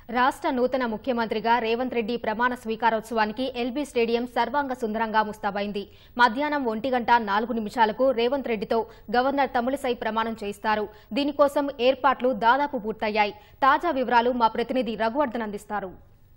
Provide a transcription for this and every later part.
రాష్ట్ర నూతన ముఖ్యమంత్రిగా రేవంత్ రెడ్డి ప్రమాణ స్వీకారోత్సవానికి ఎల్బీ స్టేడియం సర్వాంగ సుందరంగా ముస్తాబైంది మధ్యాహ్నం ఒంటి గంట నాలుగు నిమిషాలకు రేవంత్ రెడ్డితో గవర్నర్ తమిళిసై ప్రమాణం చేయిస్తారు దీనికోసం ఏర్పాట్లు దాదాపు పూర్తయ్యాయి తాజా వివరాలు మా ప్రతినిధి రఘువర్ధన్ అందిస్తారు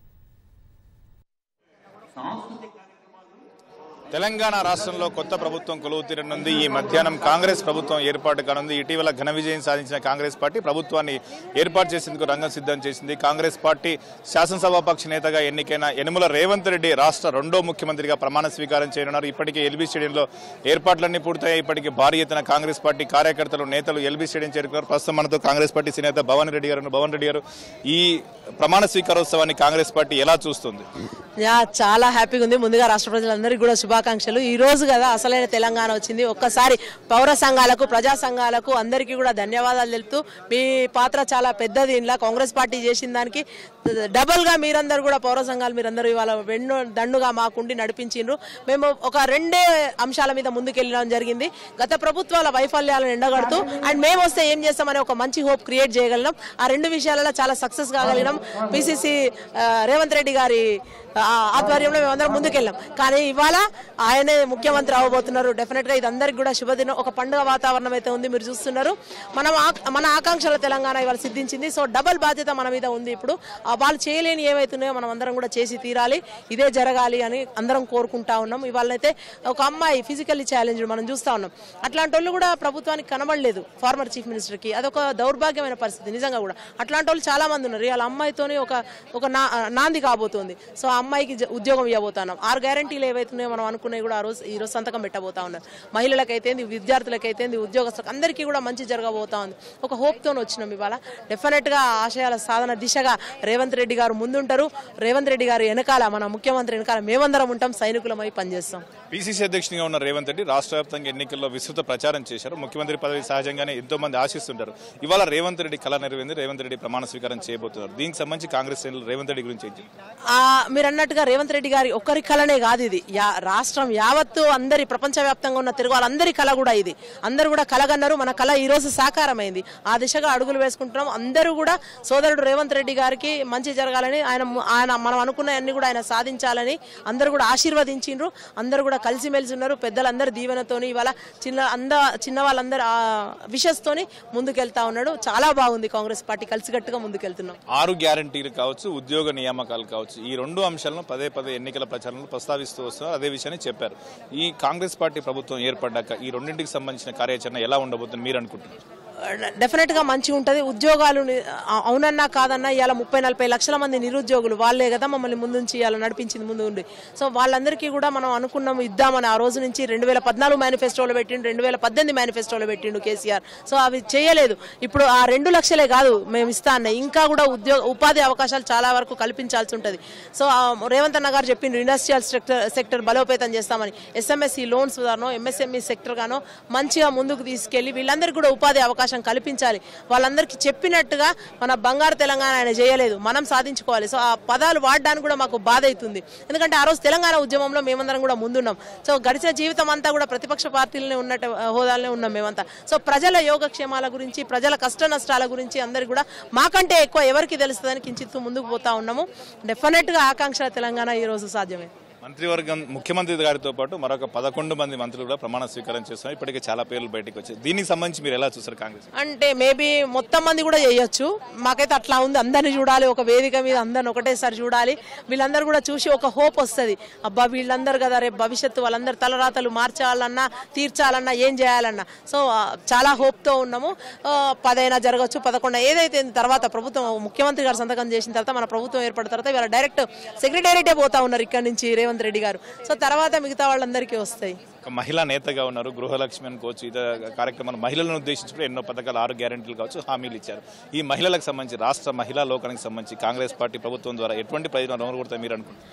తెలంగాణ రాష్ట్రంలో కొత్త ప్రభుత్వం కొలువు తీరనుంది ఈ మధ్యాహ్నం కాంగ్రెస్ ప్రభుత్వం ఏర్పాటు కానుంది ఇటీవల ఘన విజయం సాధించిన కాంగ్రెస్ పార్టీ ప్రభుత్వాన్ని ఏర్పాటు చేసేందుకు రంగం సిద్ధం చేసింది కాంగ్రెస్ పార్టీ శాసనసభాపక్ష నేతగా ఎన్నికైన యనుమల రేవంత్ రెడ్డి రాష్ట్ర రెండో ముఖ్యమంత్రిగా ప్రమాణ స్వీకారం చేయనున్నారు ఇప్పటికే ఎల్బీ స్టేడియంలో ఏర్పాట్లన్నీ పూర్తయ్యాయి ఇప్పటికే భారీ ఎత్తున కాంగ్రెస్ పార్టీ కార్యకర్తలు నేతలు ఎల్బీ స్టేడియం చేరుకున్నారు ప్రస్తుతం మనతో కాంగ్రెస్ పార్టీ నేత భవన్ రెడ్డి గారు ఉన్నారు. భవన్ రెడ్డి గారు ఈ ప్రమాణ స్వీకారోత్సవాన్ని కాంగ్రెస్ పార్టీ ఎలా చూస్తుంది యా చాలా హ్యాపీగా ఉంది ముందుగా రాష్ట్ర ప్రజలందరికీ కూడా శుభాకాంక్షలు ఈ రోజు కదా అసలైన తెలంగాణ వచ్చింది ఒక్కసారి పౌర సంఘాలకు ప్రజా సంఘాలకు అందరికీ కూడా ధన్యవాదాలు తెలుపుతూ మీ పాత్ర చాలా పెద్దది ఇంట్లో కాంగ్రెస్ పార్టీ చేసిన దానికి డబల్ గా మీరందరూ కూడా పౌర సంఘాలు మీరందరూ ఇవాళ వెన్ను దండుగా మాకుండి నడిపించిండ్రు మేము ఒక రెండే అంశాల మీద ముందుకెళ్ళడం జరిగింది గత ప్రభుత్వాల వైఫల్యాలను ఎండగడుతూ అండ్ మేము వస్తే ఏం చేస్తామనే ఒక మంచి హోప్ క్రియేట్ చేయగలిగినాం ఆ రెండు విషయాలలో చాలా సక్సెస్ కాగలిగినాం పిసిసి రేవంత్ రెడ్డి గారి ఆ, ఆధ్వర్యంలో మేమందరం ముందుకెళ్ళాం కానీ ఇవాళ ఆయనే ముఖ్యమంత్రి అవ్వబోతున్నారు డెఫినెట్ గా ఇది అందరికి కూడా శుభదినం ఒక పండుగ వాతావరణం అయితే ఉంది మీరు చూస్తున్నారు మనం ఆ- మన ఆకాంక్షల తెలంగాణ ఇవాళ సిద్ధించింది సో డబల్ బాధ్యత మన మీద ఉంది ఇప్పుడు ఆ వాళ్ళు చేయలేని ఏవైతున్నాయో మనం అందరం కూడా చేసి తీరాలి ఇదే జరగాలి అని అందరం కోరుకుంటా ఉన్నాం ఇవాళనైతే ఒక అమ్మాయి ఫిజికల్లీ ఛాలెంజ్ మనం చూస్తా ఉన్నాం అట్లాంటి వాళ్ళు కూడా ప్రభుత్వానికి కనబడలేదు ఫార్మర్ చీఫ్ మినిస్టర్ కి అదొక దౌర్భాగ్యమైన పరిస్థితి నిజంగా కూడా అట్లాంటి వాళ్ళు చాలా మంది ఉన్నారు వాళ్ళ అమ్మాయితోని ఒక ఒక నా- నాంది కాబోతుంది సో ఆ అమ్మాయికి జ- ఉద్యోగం ఇవ్వబోతున్నాం ఆరు గ్యారంటీలు ఏవైతున్నాయో మనం అనుకునేవి కూడా ఆ రోజు ఈ రోజు సంతకం పెట్టబోతా ఉన్నారు మహిళలకైతేంది విద్యార్థులకైతేంది ఉద్యోగస్తులకు అందరికీ కూడా మంచి జరగబోతా ఉంది ఒక హోప్ తోని వచ్చినాం ఇవాళ డెఫినెట్ గా ఆశయాల సాధన దిశగా రేవంత్ రెడ్డి గారు ముందుంటారు రేవంత్ రెడ్డి గారు వెనకాల మన ముఖ్యమంత్రి వెనకాల మేమందరం ఉంటాం సైనికులమై పనిచేస్తాం పిసిసి అధ్యక్షునిగా ఉన్న రేవంత్ రెడ్డి రాష్ట్ర వ్యాప్తంగా ఎన్నికల్లో విస్తృత ప్రచారం చేశారు ముఖ్యమంత్రి పదవి సహజంగానే ఎంతో మంది ఆశిస్తుంటారు ఇవాళ రేవంత్ రెడ్డి కళ నెరవేరింది రేవంత్ రెడ్డి ప్రమాణ స్వీకారం చేయబోతున్నారు దీనికి సంబంధించి కాంగ్రెస్ శ్రేణులు రేవంత్ రెడ్డి గురించి ఏం చెప్తారు? ఆ, మీరు అన్నట్టుగా రేవంత్ రెడ్డి గారి ఒక్కరి కళనే కాదు ఇది యా- రాష్ట్రం యావత్తు అందరి ప్రపంచవ్యాప్తంగా ఉన్న తెలుగు వాళ్ళందరి కళ కూడా ఇది అందరూ కూడా కలగన్నారు మన కళ ఈ రోజు సాకారమైంది ఆ దిశగా అడుగులు వేసుకుంటున్నాం అందరూ కూడా సోదరుడు రేవంత్ రెడ్డి గారికి మంచి జరగాలని ఆయన ఆయన మనం అనుకున్నవన్నీ కూడా ఆయన సాధించాలని అందరూ కూడా ఆశీర్వదించిండ్రు అందరూ కూడా కలిసిమెలిసి ఉన్నారు పెద్దలందరూ దీవెనతోని ఇవాళ చిన్న అంద చిన్న వాళ్ళందరూ విషస్ తోని ముందుకెళ్తా ఉన్నాడు చాలా బాగుంది కాంగ్రెస్ పార్టీ కలిసికట్టుగా ముందుకెళ్తున్నాం ఆరు గ్యారంటీలు కావచ్చు ఉద్యోగ నియామకాలు కావచ్చు ఈ రెండు అంశాలను పదే పదే ఎన్నికల ప్రచారంలో ప్రస్తావిస్తూ వస్తున్నారు అదే విషయాన్ని చెప్పారు ఈ కాంగ్రెస్ పార్టీ ప్రభుత్వం ఏర్పడ్డాక ఈ రెండింటికి సంబంధించిన కార్యాచరణ ఎలా ఉండబోతుంది మీరు అనుకుంటున్నారు డెఫినెట్ గా మంచిగా ఉంటది ఉద్యోగాలు ని- అ- అవునన్నా కాదన్నా ఇవాళ ముప్పై నలభై లక్షల మంది నిరుద్యోగులు వాళ్ళే కదా మమ్మల్ని ముందుంచి ఇవాళ నడిపించింది ముందు ఉండి సో వాళ్ళందరికీ కూడా మనం అనుకున్నాము ఇద్దామని ఆ రోజు నుంచి రెండు వేల పద్నాలుగు మేనిఫెస్టోలో పెట్టిండు రెండు వేల పద్దెనిమిది మేనిఫెస్టోలో పెట్టిండు కేసీఆర్ సో అవి చేయలేదు ఇప్పుడు ఆ రెండు లక్షలే కాదు మేము ఇస్తా అన్నాయి ఇంకా కూడా ఉద్యోగ ఉపాధి అవకాశాలు చాలా వరకు కల్పించాల్సి ఉంటుంది సో ఆ రేవంత్ అన్న గారు చెప్పిండ్రు ఇండస్ట్రియల్ సెక్టర్ సెక్టర్ బలోపేతం చేస్తామని ఎస్ఎంఎస్సి లోన్స్ గానో ఎంఎస్ఎంఈ సెక్టర్ గానో మంచిగా ముందుకు తీసుకెళ్లి వీళ్ళందరికీ కూడా ఉపాధి అవకాశం కల్పించాలి వాళ్ళందరికీ చెప్పినట్టుగా మన బంగారు తెలంగాణ ఆయన చేయలేదు మనం సాధించుకోవాలి సో ఆ పదాలు వాడడానికి కూడా మాకు బాధ అవుతుంది ఎందుకంటే ఆ రోజు తెలంగాణ ఉద్యమంలో మేమందరం కూడా ముందున్నాం సో గడిచిన జీవితం అంతా కూడా ప్రతిపక్ష పార్టీలనే ఉన్నట్టు హోదాలనే ఉన్నాం మేమంతా సో ప్రజల యోగక్షేమాల గురించి ప్రజల కష్ట నష్టాల గురించి అందరికి కూడా మాకంటే ఎక్కువ ఎవరికి తెలుస్తుందని కించిత్తు ముందుకు పోతా ఉన్నాము డెఫినెట్ గా ఆకాంక్ష తెలంగాణ ఈ రోజు సాధ్యమే మంత్రివర్గం ముఖ్యమంత్రి గారితో పాటు మరొక పదకొండు మంది మంత్రులు కూడా ప్రమాణ స్వీకారం చేస్తున్నారు ఇప్పటికే చాలా పేర్లు బయటకు వచ్చాయి దీనికి సంబంధించి మీరు ఎలా చూస్తారు కాంగ్రెస్ అంటే మేబీ మొత్తం మంది కూడా చేయొచ్చు మాకైతే అట్లా ఉంది అందరిని చూడాలి ఒక వేదిక మీద అందరిని ఒకటేసారి చూడాలి వీళ్ళందరూ కూడా చూసి ఒక హోప్ వస్తుంది అబ్బా వీళ్ళందరూ కదా రేపు భవిష్యత్తు వాళ్ళందరూ తలరాతలు మార్చాలన్నా తీర్చాలన్నా ఏం చేయాలన్నా సో ఆ, చాలా హోప్తో ఉన్నాము ఆ, పదైనా జరగచ్చు పదకొండు ఏదైతే తర్వాత ప్రభుత్వం ముఖ్యమంత్రి గారు సంతకం చేసిన తర్వాత మన ప్రభుత్వం ఏర్పడిన తర్వాత వీళ్ళ డైరెక్ట్ సెక్రటేరియటే పోతా ఉన్నారు ఇక్కడ నుంచి రేవంత్ రెడ్డి గారు సో తర్వాత మిగతా వాళ్ళందరికీ వస్తాయి ఒక మహిళా నేతగా ఉన్నారు గృహలక్ష్మి అనుకోవచ్చు ఇతర కార్యక్రమాలు మహిళలను ఉద్దేశించి కూడా ఎన్నో పథకాలు ఆరు గ్యారెంటీలు కావచ్చు హామీలు ఇచ్చారు ఈ మహిళలకు సంబంధించి రాష్ట్ర మహిళా లోకానికి సంబంధించి కాంగ్రెస్ పార్టీ ప్రభుత్వం ద్వారా ఎటువంటి ప్రయోజనాలు అమలుకొడతాయి మీరు అనుకుంటున్నారు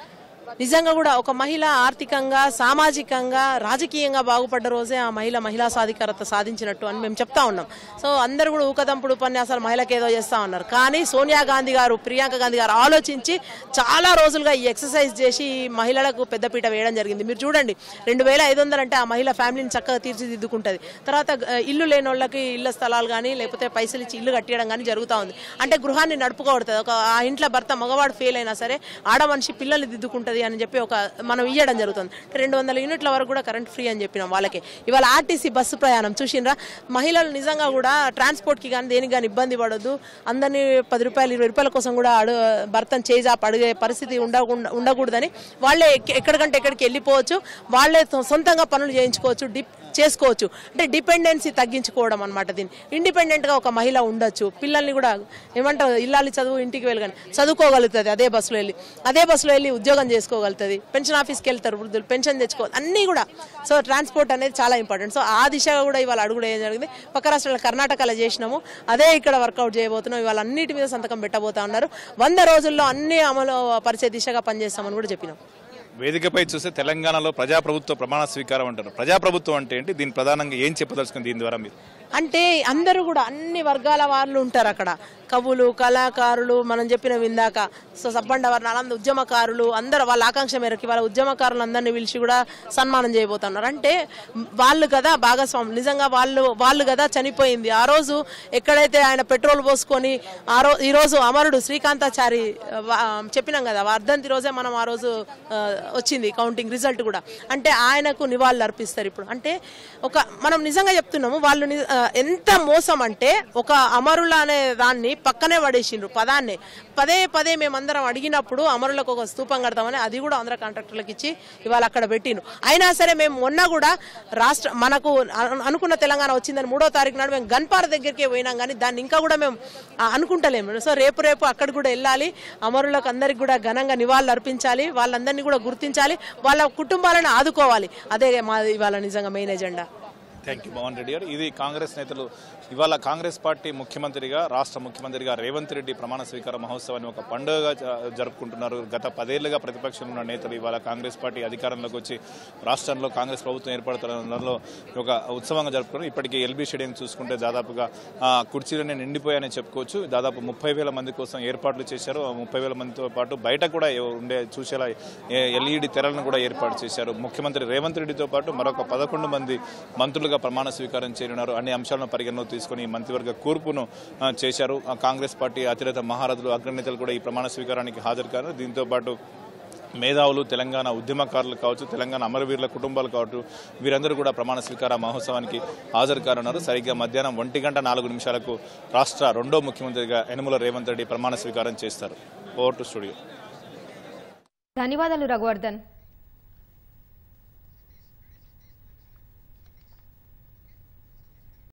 నిజంగా కూడా ఒక మహిళ ఆర్థికంగా సామాజికంగా రాజకీయంగా బాగుపడ్డ రోజే ఆ మహిళ మహిళా సాధికారత సాధించినట్టు అని మేము చెప్తా ఉన్నాం సో అందరూ కూడా ఊకదంపుడు ఉపన్యాసాలు మహిళకి ఏదో చేస్తా ఉన్నారు కానీ సోనియా గాంధీ గారు ప్రియాంక గాంధీ గారు ఆలోచించి చాలా రోజులుగా ఈ ఎక్సర్సైజ్ చేసి ఈ మహిళలకు పెద్దపీట వేయడం జరిగింది మీరు చూడండి రెండు వేల ఐదు వందలు అంటే ఆ మహిళ ఫ్యామిలీని చక్కగా తీర్చిదిద్దుకుంటుంది తర్వాత ఆ, ఇల్లు లేని వాళ్ళకి ఇళ్ల స్థలాలు కానీ లేకపోతే పైసలు ఇచ్చి ఇల్లు కట్టేయడం కానీ జరుగుతూ ఉంది అంటే గృహాన్ని నడుపుకోబడుతుంది ఒక ఆ ఇంట్లో భర్త మగవాడు ఫెయిల్ అయినా సరే ఆడ మనిషి పిల్లల్ని దిద్దుకుంటుంది అని చెప్పి ఒక మనం ఇవ్వడం జరుగుతుంది రెండు వందల యూనిట్ల వరకు కూడా కరెంట్ ఫ్రీ అని చెప్పినాం వాళ్ళకి ఇవాళ ఆర్టీసీ బస్సు ప్రయాణం చూసిండ్రా మహిళలు నిజంగా కూడా ట్రాన్స్పోర్ట్కి కానీ దేనికి కానీ ఇబ్బంది పడొద్దు అందరినీ పది రూపాయలు ఇరవై రూపాయల కోసం కూడా అడు భర్తను చేజాపు అడిగే పరిస్థితి ఉండకుండా ఉండకూడదని వాళ్ళే ఎక్క- ఎక్కడికంటే ఎక్కడికి వెళ్ళిపోవచ్చు వాళ్ళే సొ- సొంతంగా పనులు చేయించుకోవచ్చు డిప్ చేసుకోవచ్చు అంటే డిపెండెన్సీ తగ్గించుకోవడం అనమాట దీన్ని ఇండిపెండెంట్ గా ఒక మహిళ ఉండొచ్చు పిల్లల్ని కూడా ఏమంటారు ఇల్లాలి చదువు ఇంటికి వెళ్ళగానే చదువుకోగలుగుతుంది అదే బస్సులో వెళ్ళి అదే బస్సులో వెళ్ళి ఉద్యోగం చేసుకోగలుగుతుంది పెన్షన్ ఆఫీస్కి వెళ్తారు వృద్ధులు పెన్షన్ తెచ్చుకో అన్నీ కూడా సో ట్రాన్స్పోర్ట్ అనేది చాలా ఇంపార్టెంట్ సో ఆ దిశగా కూడా ఇవాళ అడుగు వేయడం జరిగింది పక్క రాష్ట్రాల కర్ణాటకలో చేసినాము అదే ఇక్కడ వర్కౌట్ చేయబోతున్నాం ఇవాళ అన్నిటి మీద సంతకం పెట్టబోతా ఉన్నారు వంద రోజుల్లో అన్ని అమలు పరిచే దిశగా పనిచేస్తామని కూడా చెప్పినాం వేదికపై చూస్తే తెలంగాణలో ప్రజాప్రభుత్వ ప్రమాణ స్వీకారం అంటారు ప్రజాప్రభుత్వం అంటే ఏంటి దీని ప్రధానంగా ఏం చెప్పదలుచుకుంది దీని ద్వారా మీరు అంటే అందరూ కూడా అన్ని వర్గాల వాళ్ళు ఉంటారు అక్కడ కవులు కళాకారులు మనం చెప్పిన ఇందాక సో సబ్బండ వర్ణాలు అందరూ ఉద్యమకారులు అందరూ వాళ్ళ ఆకాంక్ష మేరకు వాళ్ళ ఉద్యమకారులు అందరినీ పిలిచి కూడా సన్మానం చేయబోతున్నారు అంటే వాళ్ళు కదా భాగస్వాములు నిజంగా వాళ్ళు వాళ్ళు కదా చనిపోయింది ఆ రోజు ఎక్కడైతే ఆయన పెట్రోల్ పోసుకొని ఆ రోజు ఈ రోజు అమరుడు శ్రీకాంతాచారి ఆ, వా- చెప్పినాం కదా వర్ధంతి రోజే మనం ఆ రోజు ఆ, వచ్చింది కౌంటింగ్ రిజల్ట్ కూడా అంటే ఆయనకు నివాళులు అర్పిస్తారు ఇప్పుడు అంటే ఒక మనం నిజంగా చెప్తున్నాము వాళ్ళు ని- ఆ, ఎంత మోసం అంటే ఒక అమరుల అనే దాన్ని పక్కనే పడేసిండ్రు పదాన్ని పదే పదే మేమందరం అడిగినప్పుడు అమరులకు ఒక స్తూపం కడతామని అది కూడా ఆంధ్ర కాంట్రాక్టర్లకు ఇచ్చి ఇవాళ అక్కడ పెట్టిండ్రు అయినా సరే మేము మొన్న కూడా రాష్ట్ర మనకు అను- అనుకున్న తెలంగాణ వచ్చిందని మూడో తారీఖు నాడు మేము గన్పార దగ్గరికి పోయినాం కానీ దాన్ని ఇంకా కూడా మేము ఆ, అనుకుంటలేము సో రేపు రేపు అక్కడ కూడా వెళ్ళాలి అమరులకు అందరికి కూడా ఘనంగా నివాళులు అర్పించాలి వాళ్ళందరినీ కూడా గుర్తించాలి వాళ్ళ కుటుంబాలను ఆదుకోవాలి అదే మా ఇవాళ నిజంగా main agenda thank you Mohan Reddy గారు ఇది కాంగ్రెస్ నేతలు ఇవాళ కాంగ్రెస్ పార్టీ ముఖ్యమంత్రిగా రాష్ట్ర ముఖ్యమంత్రిగా రేవంత్ రెడ్డి ప్రమాణ స్వీకార మహోత్సవాన్ని ఒక పండుగగా జ- జరుపుకుంటున్నారు గత పదేళ్లుగా ప్రతిపక్షంలో ఉన్న నేతలు ఇవాళ కాంగ్రెస్ పార్టీ అధికారంలోకి వచ్చి రాష్ట్రంలో కాంగ్రెస్ ప్రభుత్వం ఏర్పడుతున్నలో ఒక ఉత్సవంగా జరుపుకున్నారు ఇప్పటికీ ఎల్బీ స్టేడియం చూసుకుంటే దాదాపుగా ఆ, కుర్చీలన్నీ నిండిపోయాయని చెప్పుకోవచ్చు దాదాపు ముప్పై వేల మంది కోసం ఏర్పాట్లు చేశారు ఆ ముప్పై వేల మందితో పాటు బయట కూడా ఎవ- ఉండే చూసేలా ఎల్ఈడి తెరలను కూడా ఏర్పాటు చేశారు ముఖ్యమంత్రి రేవంత్ రెడ్డితో పాటు మరొక పదకొండు మంది మంత్రులుగా ప్రమాణ స్వీకారం చేయనున్నారు అన్ని అంశాలను పరిగణలో తీసుకుని ఈ మంత్రివర్గ కూర్పును ఆ, చేశారు ఆ, కాంగ్రెస్ పార్టీ అతిరథ మహారథులు అగ్రనేతలు కూడా ఈ ప్రమాణ స్వీకారానికి హాజరు కారు దీంతో పాటు మేధావులు తెలంగాణ ఉద్యమకారులు కావచ్చు తెలంగాణ అమరవీరుల కుటుంబాలు కావచ్చు వీరందరూ కూడా ప్రమాణ స్వీకార మహోత్సవానికి హాజరు కానున్నారు సరిగ్గా మధ్యాహ్నం ఒంటి గంట నాలుగు నిమిషాలకు రాష్ట్ర రెండో ముఖ్యమంత్రిగా యనమల రేవంత్ రెడ్డి ప్రమాణ స్వీకారం చేస్తారు ఓవర్ టు స్టూడియో ధన్యవాదాలు రఘువర్ధన్